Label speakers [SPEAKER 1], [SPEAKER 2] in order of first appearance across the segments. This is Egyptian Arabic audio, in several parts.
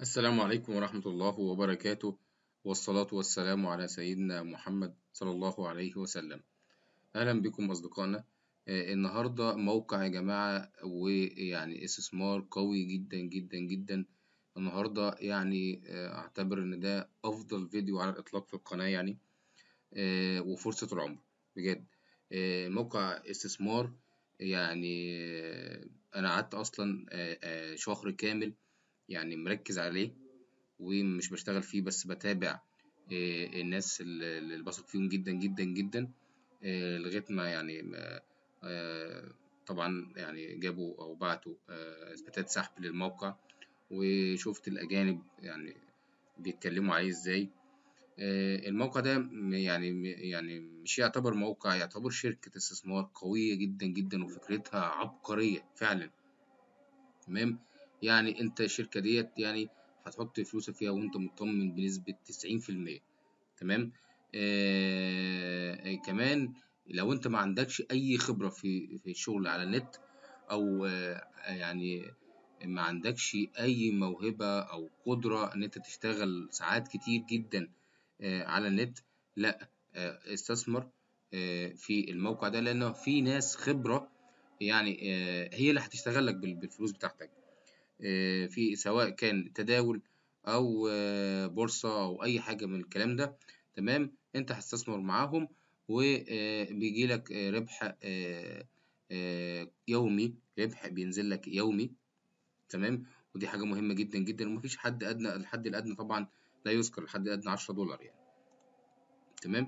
[SPEAKER 1] السلام عليكم ورحمة الله وبركاته والصلاة والسلام على سيدنا محمد صلى الله عليه وسلم أهلا بكم أصدقائنا آه، النهاردة موقع يا جماعة ويعني استثمار قوي جدا جدا جدا النهاردة يعني آه، أعتبر إن ده أفضل فيديو على الإطلاق في القناة يعني آه، وفرصة العمر بجد آه، موقع استثمار يعني آه، أنا قعدت أصلا آه، آه، شهر كامل يعني مركز عليه ومش بشتغل فيه بس بتابع آه، الناس اللي اللي بثق فيهم جدا جدا جدا آه، لغاية ما يعني ما- آه، طبعا يعني جابوا أو بعتوا آه، إثباتات سحب للموقع وشفت الأجانب يعني بيتكلموا عليه إزاي آه، الموقع ده م- يعني م- يعني مش يعتبر موقع يعتبر شركة استثمار قوية جدا جدا وفكرتها عبقرية فعلا تمام يعني انت الشركة ديت يعني هتحط فلوسك فيها وانت مطمن بنسبة تسعين في المية تمام آه آه، كمان لو انت ما عندكش اي خبرة في في الشغل على النت او آه يعني ما عندكش اي موهبة او قدرة ان انت تشتغل ساعات كتير جدا آه على النت لا آه استثمر آه في الموقع ده لانه في ناس خبرة يعني آه هي اللي هتشتغل لك بال- بالفلوس بتاعتك آه، في سواء كان تداول او آه، بورصة او اي حاجة من الكلام ده تمام انت هتستثمر معاهم وبيجي لك ربح آه، آه، يومي ربح بينزل لك يومي تمام ودي حاجة مهمة جدا جدا ومفيش حد ادنى الحد الادنى طبعا لا يذكر الحد الادنى 10 دولار يعني تمام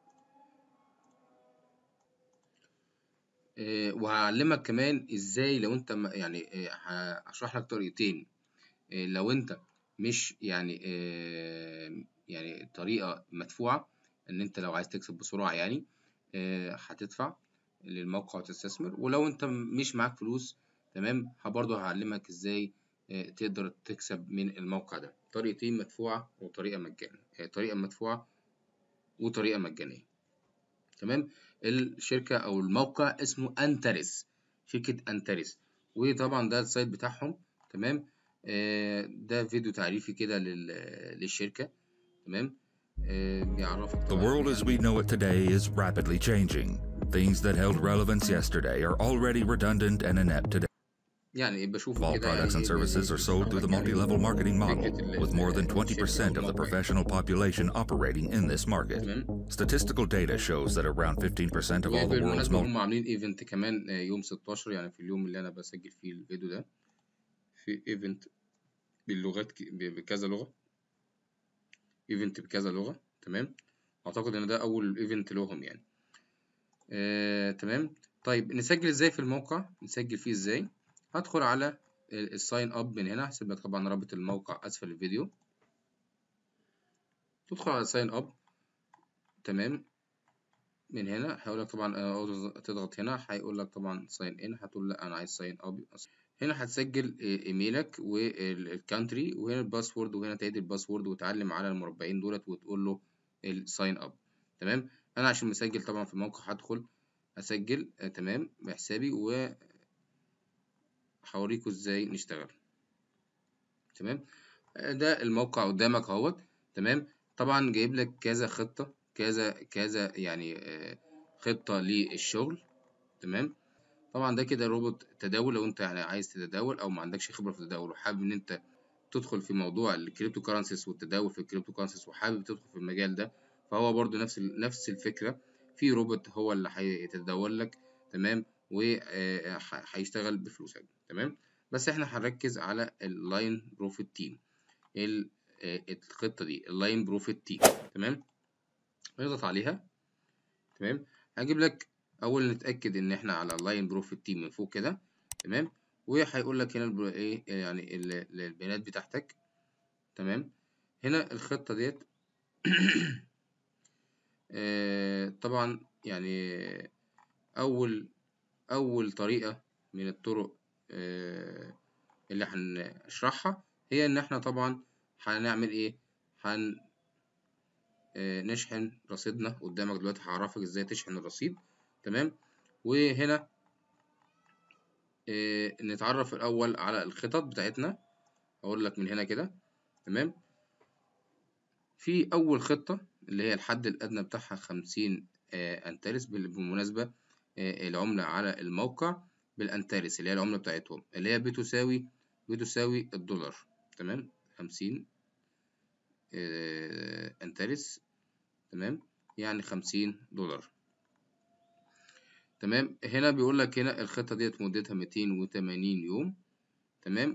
[SPEAKER 1] آه، وهعلمك كمان ازاي لو انت ما- يعني آه، هشرح لك طريقتين آه، لو انت مش يعني آه، يعني طريقة مدفوعة ان انت لو عايز تكسب بسرعة يعني آه، هتدفع للموقع وتستثمر ولو انت مش معاك فلوس تمام ه- برضه هعلمك ازاي آه، تقدر تكسب من الموقع ده طريقتين مدفوعة وطريقة مجانية آه، طريقة مدفوعة وطريقة مجانية تمام الشركة أو الموقع اسمه أنترس شركة أنترس وطبعا ده السايت بتاعهم تمام آه، ده فيديو تعريفي كده لل- للشركة تمام آه، بيعرفك
[SPEAKER 2] The
[SPEAKER 1] طبعا
[SPEAKER 2] world as we know it today is rapidly changing. Things that held relevance yesterday are already redundant and inept today.
[SPEAKER 1] يعني بشوف
[SPEAKER 2] All
[SPEAKER 1] كده
[SPEAKER 2] products and
[SPEAKER 1] يعني
[SPEAKER 2] services are sold through the multi-level marketing model,
[SPEAKER 1] فكرة ال-
[SPEAKER 2] with more than
[SPEAKER 1] ال-
[SPEAKER 2] 20%
[SPEAKER 1] الشركة
[SPEAKER 2] of the
[SPEAKER 1] والموقع.
[SPEAKER 2] professional population operating in this market.
[SPEAKER 1] تمام
[SPEAKER 2] Statistical data shows that around 15% of all the world's
[SPEAKER 1] وبالمناسبة
[SPEAKER 2] multi
[SPEAKER 1] هم عاملين ايفنت كمان آه، يوم 16 يعني في اليوم اللي أنا بسجل فيه الفيديو ده في ايفنت باللغات ك- ب- بكذا لغة ايفنت بكذا لغة تمام أعتقد إن ده أول ايفنت لهم يعني آه، تمام طيب نسجل ازاي في الموقع نسجل فيه ازاي هدخل على الساين اب من هنا هسيب لك طبعا رابط الموقع اسفل الفيديو تدخل على ساين اب تمام من هنا هيقول لك طبعا آه، تضغط هنا هيقول لك طبعا ساين ان هتقول لا انا عايز ساين اب هنا هتسجل آه، ايميلك والكانتري وهنا الباسورد وهنا تعيد الباسورد وتعلم على المربعين دولت وتقول له الساين اب تمام انا عشان مسجل طبعا في الموقع هدخل اسجل آه، تمام بحسابي و هوريكوا ازاي نشتغل تمام آه، ده الموقع قدامك اهوت تمام طبعا جايب لك كذا خطة كذا كذا يعني آه، خطة للشغل تمام طبعا ده كده روبوت تداول لو انت يعني عايز تتداول او ما عندكش خبرة في التداول وحابب ان انت تدخل في موضوع الكريبتو كارنسيز والتداول في الكريبتو كارنسيز وحابب تدخل في المجال ده فهو برضو نفس ال- نفس الفكرة في روبوت هو اللي هيتداول لك تمام وهيشتغل بفلوسك تمام بس احنا هنركز على اللاين بروفيت تيم ال- آه، الخطة دي اللاين بروفيت تيم تمام نضغط عليها تمام هجيب لك اول نتاكد ان احنا على اللاين بروفيت تيم من فوق كده تمام وهيقول لك هنا البرو- ايه يعني ال- ال- البيانات بتاعتك تمام هنا الخطه ديت آه، طبعا يعني اول اول طريقه من الطرق آه، اللي هنشرحها هي ان احنا طبعا هنعمل ايه هن آه، نشحن رصيدنا قدامك دلوقتي هعرفك ازاي تشحن الرصيد تمام وهنا آه، نتعرف الأول على الخطط بتاعتنا أقول لك من هنا كده تمام في أول خطة اللي هي الحد الأدنى بتاعها خمسين أنترس بالمناسبة آه، العملة على الموقع بالأنترس اللي هي العملة بتاعتهم اللي هي بتساوي بتساوي الدولار تمام خمسين آه، أنترس تمام يعني خمسين دولار تمام هنا بيقول لك هنا الخطة ديت مدتها ميتين وتمانين يوم تمام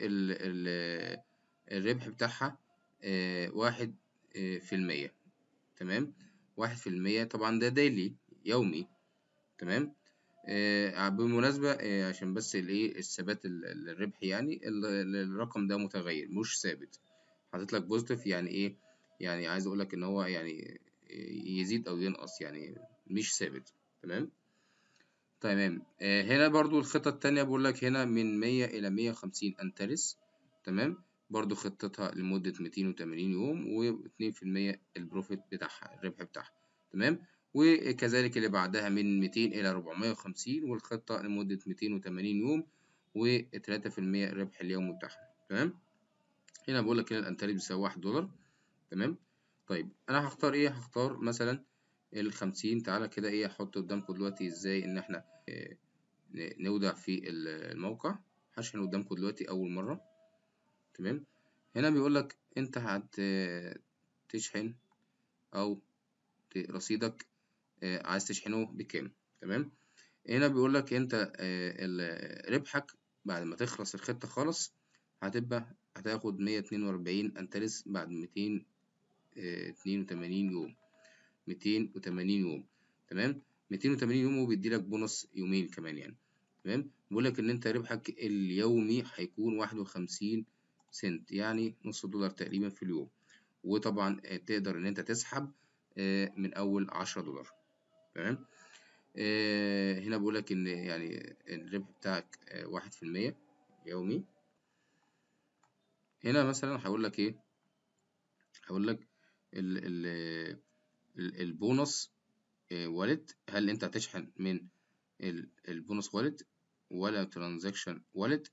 [SPEAKER 1] والربح بتاعها آه، واحد آه، في المية تمام واحد في المية طبعا ده ديلي يومي تمام آه، بالمناسبة آه، عشان بس الايه الثبات ال- ال- الربحي يعني ال- ال- الرقم ده متغير مش ثابت حاطط لك بوزيتيف يعني ايه يعني عايز اقول لك ان هو يعني يزيد او ينقص يعني مش ثابت تمام تمام آه، هنا برضو الخطة التانية بقول لك هنا من 100 إلى 150 أنترس تمام برضو خطتها لمدة 280 يوم واتنين في المية البروفيت بتاعها الربح بتاعها تمام وكذلك اللي بعدها من 200 إلى 450 والخطة لمدة 280 يوم وتلاتة في المية الربح اليومي بتاعها تمام هنا بقول لك هنا الأنترس بيساوي واحد دولار تمام طيب أنا هختار إيه هختار مثلا الخمسين تعالى كده إيه أحط قدامكم دلوقتي إزاي إن إحنا آه، ن- نودع في ال- الموقع هشحن قدامكم دلوقتي أول مرة تمام هنا بيقول لك أنت هتشحن أو ت- رصيدك آه، عايز تشحنه بكام تمام هنا بيقول لك أنت آه، ال- ربحك بعد ما تخلص الخطة خالص هتبقى هتاخد مية اتنين وأربعين أنترس بعد ميتين اتنين وتمانين يوم ميتين وتمانين يوم تمام ميتين وتمانين يوم وبيديلك بونص يومين كمان يعني تمام بيقولك إن أنت ربحك اليومي هيكون واحد وخمسين سنت يعني نص دولار تقريبا في اليوم وطبعا آه، تقدر إن أنت تسحب آه، من أول عشرة دولار تمام آه، هنا بيقولك إن يعني الربح بتاعك آه، واحد في المية يومي هنا مثلا هقول لك إيه هقول لك ال ال ال- البونص والد هل انت هتشحن من ال- البونص والد ولا ترانزاكشن والد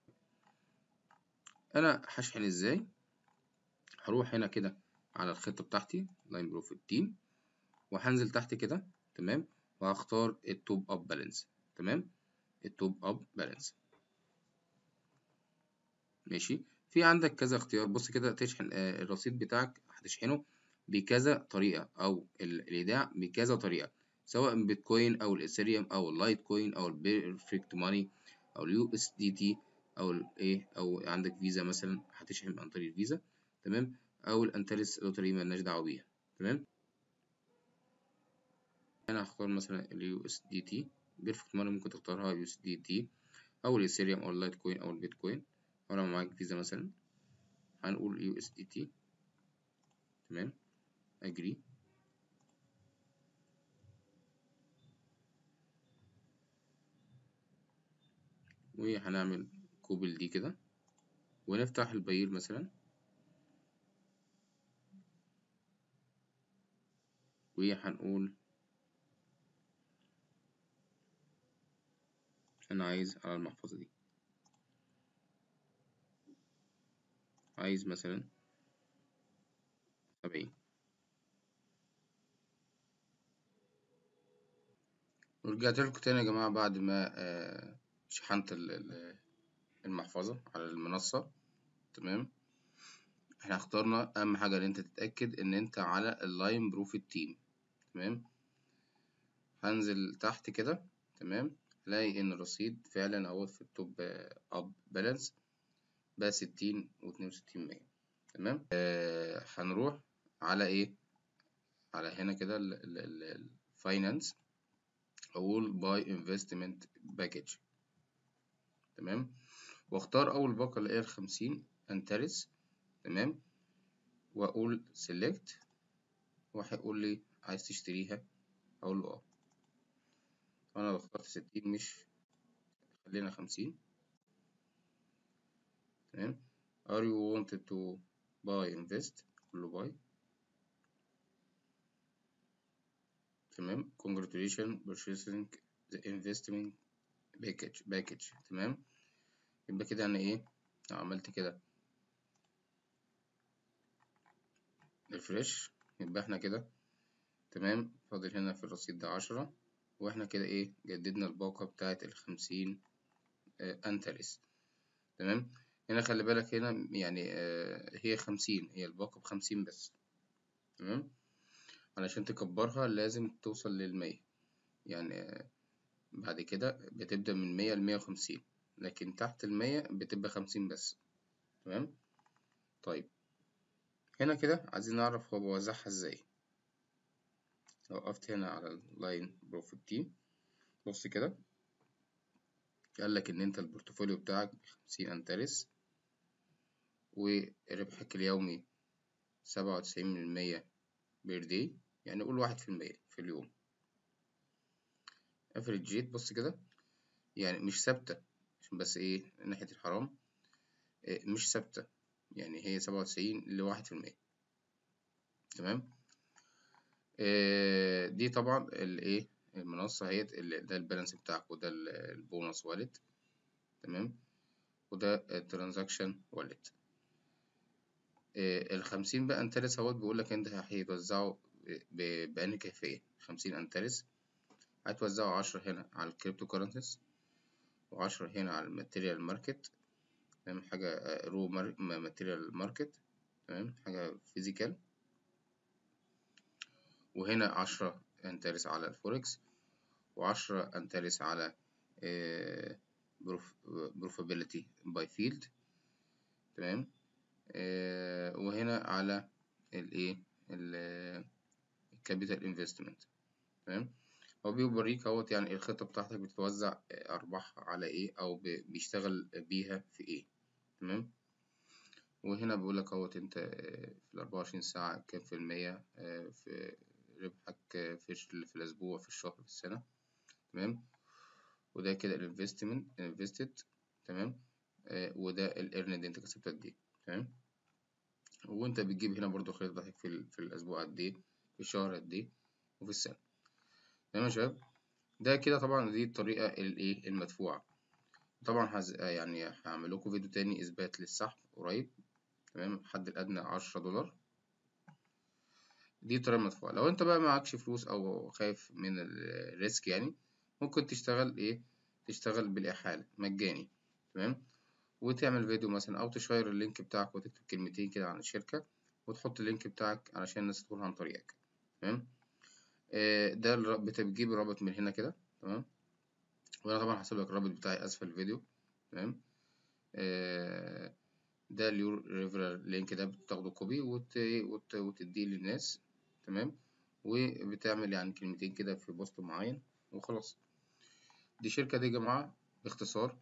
[SPEAKER 1] انا هشحن ازاي هروح هنا كده على الخطة بتاعتي لاين بروفيت تيم وهنزل تحت كده تمام وهختار التوب اب بالانس تمام التوب اب بالانس ماشي في عندك كذا اختيار بص كده تشحن آه، الرصيد بتاعك هتشحنه بكذا طريقة أو ال- الإيداع بكذا طريقة سواء بيتكوين أو الإثيريوم أو اللايت كوين أو البيرفكت ماني أو اليو اس دي تي أو الإيه أو عندك فيزا مثلا هتشحن عن طريق الفيزا تمام أو الأنترس لوتري مالناش دعوة بيها تمام أنا هختار مثلا اليو اس دي تي بيرفكت ماني ممكن تختارها يو اس دي تي أو الإثيريوم أو اللايت كوين أو البيتكوين أو لو معاك فيزا مثلا هنقول يو اس دي تي تمام أجري وهنعمل كوبل دي كده ونفتح البير مثلا وهنقول أنا عايز على المحفظة دي عايز مثلا سبعين ورجعت لكم تاني يا جماعة بعد ما آه، شحنت ال- ال- المحفظة على المنصة تمام احنا اخترنا أهم حاجة إن أنت تتأكد إن أنت على اللاين بروفيت تيم تمام هنزل تحت كده تمام الاقي ان الرصيد فعلا اهو في التوب اب بالانس بقى ستين واتنين وستين مية تمام آه هنروح على ايه على هنا كده الفاينانس اقول باي انفستمنت باكج تمام واختار اول باقة اللي هي الخمسين انترس تمام واقول سيلكت وهيقول لي عايز تشتريها اقول له اه انا لو اخترت ستين مش خلينا خمسين تمام are you wanted to buy invest اقول له buy تمام congratulations purchasing the investment package package تمام يبقى كده انا ايه لو عملت كده ريفريش يبقى احنا كده تمام فاضل هنا في الرصيد ده عشرة واحنا كده ايه جددنا الباقة بتاعة الخمسين آه انترس تمام هنا خلي بالك هنا يعني آه هي خمسين هي الباقة بخمسين بس تمام علشان تكبرها لازم توصل للمية يعني آه بعد كده بتبدأ من مية لمية وخمسين لكن تحت المية بتبقى خمسين بس تمام طيب هنا كده عايزين نعرف هو بوزعها ازاي لو وقفت هنا على اللاين بروفيت تيم بص كده قال لك ان انت البورتفوليو بتاعك خمسين انترس وربحك اليومي سبعة وتسعين من المية بير داي يعني قول واحد في المية في اليوم افريج جيت بص كده يعني مش ثابتة عشان بس ايه ناحية الحرام إيه مش ثابتة يعني هي سبعة وتسعين لواحد في المية تمام إيه دي طبعا الايه المنصة هي ده البالانس بتاعك وده البونص والت تمام وده الترانزاكشن والت الخمسين بقى انترس اهوت بيقولك انت هيتوزعوا بأنهي كيفية خمسين انترس هتوزعوا عشرة هنا على الكريبتو كورنتيز وعشرة هنا على الماتيريال ماركت تمام حاجة رو ماتيريال ماركت تمام حاجة فيزيكال وهنا عشرة انترس على الفوركس وعشرة انترس على بروفابيلتي باي فيلد تمام آه وهنا على الايه الكابيتال انفستمنت تمام هو بيوريك اهوت يعني الخطة بتاعتك بتوزع أرباح على إيه أو بيشتغل بيها في إيه تمام وهنا بيقولك اهوت أنت في الأربعة وعشرين ساعة كام في المية في ربحك في, في الأسبوع في الشهر في السنة تمام وده كده الانفستمنت انفستد تمام آه وده الارن اللي انت كسبت قد ايه تمام وانت بتجيب هنا برضو خريطة ضحك في, في الأسبوع قد ايه في الشهر قد ايه وفي السنة تمام يا شباب ده كده طبعا دي الطريقة الايه المدفوعة طبعا هز... يعني هعمل لكم فيديو تاني إثبات للسحب قريب تمام الحد الأدنى عشرة دولار دي الطريقة المدفوعة لو انت بقى معكش فلوس أو خايف من الريسك يعني ممكن تشتغل ايه تشتغل بالإحالة مجاني تمام وتعمل فيديو مثلا أو تشير اللينك بتاعك وتكتب كلمتين كده عن الشركة وتحط اللينك بتاعك علشان الناس تدخل عن طريقك تمام آه ده بتجيب الرابط من هنا كده تمام وأنا طبعا هسيب لك الرابط بتاعي أسفل الفيديو تمام آه ده اليور ريفرال لينك ده بتاخده كوبي وت... وت... وتديه للناس تمام وبتعمل يعني كلمتين كده في بوست معين وخلاص دي شركة دي يا جماعة باختصار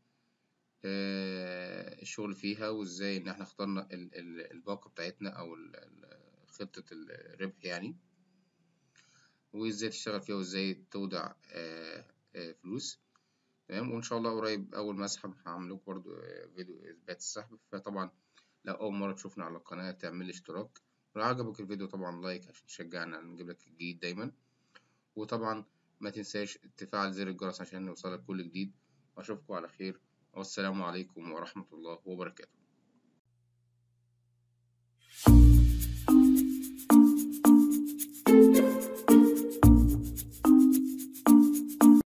[SPEAKER 1] آه الشغل فيها وازاي ان احنا اخترنا ال ال الباقة بتاعتنا او خطة الربح يعني وازاي تشتغل فيها وازاي تودع آه آه فلوس تمام وان شاء الله قريب اول ما اسحب هعمل لكم برضو فيديو اثبات السحب فطبعا لو اول مرة تشوفنا على القناة تعمل لي اشتراك ولو عجبك الفيديو طبعا لايك عشان تشجعنا نجيب لك الجديد دايما وطبعا ما تنساش تفعل زر الجرس عشان يوصلك كل جديد واشوفكم على خير والسلام عليكم ورحمة الله وبركاته